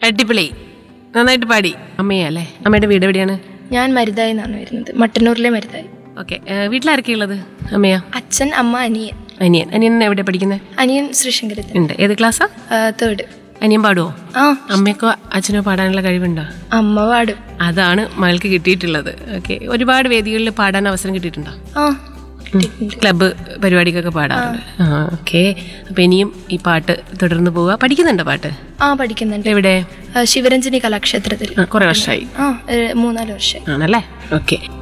അടിപൊളി നന്നായിട്ട് പാടി അമ്മയാ അല്ലേ അമ്മയുടെ വീട് എവിടെയാണ് ഞാൻ മരുതായി എന്നാണ് വരുന്നത് മട്ടന്നൂരിലെ മരുതായി ഓക്കെ വീട്ടിലാരൊക്കെയാ ഉള്ളത് അമ്മയാ അച്ഛൻ അമ്മ അനിയൻ അനിയൻ അനിയൻ എവിടെ പഠിക്കുന്നത് അനിയൻ ശ്രീശങ്കരത്തിൽ ഉണ്ട് ഏത് ക്ലാസ്സാ തേർഡ് അനിയൻ പാടുവോ ആ അമ്മയ്ക്കോ അച്ഛനോ പാടാനുള്ള കഴിവുണ്ടോ അമ്മ പാടും അതാണ് മകൾക്ക് കിട്ടിയിട്ടുള്ളത് ഓക്കെ ഒരുപാട് വേദികളിൽ പാടാൻ അവസരം കിട്ടിയിട്ടുണ്ടോ ആ കിട്ടിയിട്ടുണ്ട്. ക്ലബ്ബ് പരിപാടിക്കൊക്കെ പാടാറുണ്ട് ആ ഓക്കെ അപ്പൊ ഇനിയും ഈ പാട്ട് തുടർന്ന് പോവുക പഠിക്കുന്നുണ്ടോ പാട്ട് ആ പഠിക്കുന്നുണ്ട് എവിടെ ആ, ശിവരഞ്ജനി കലാക്ഷേത്രത്തിൽ ആ, കുറെ വർഷമായി ആ ഒരു മൂന്നാല് വർഷം ആണല്ലേ ഓക്കെ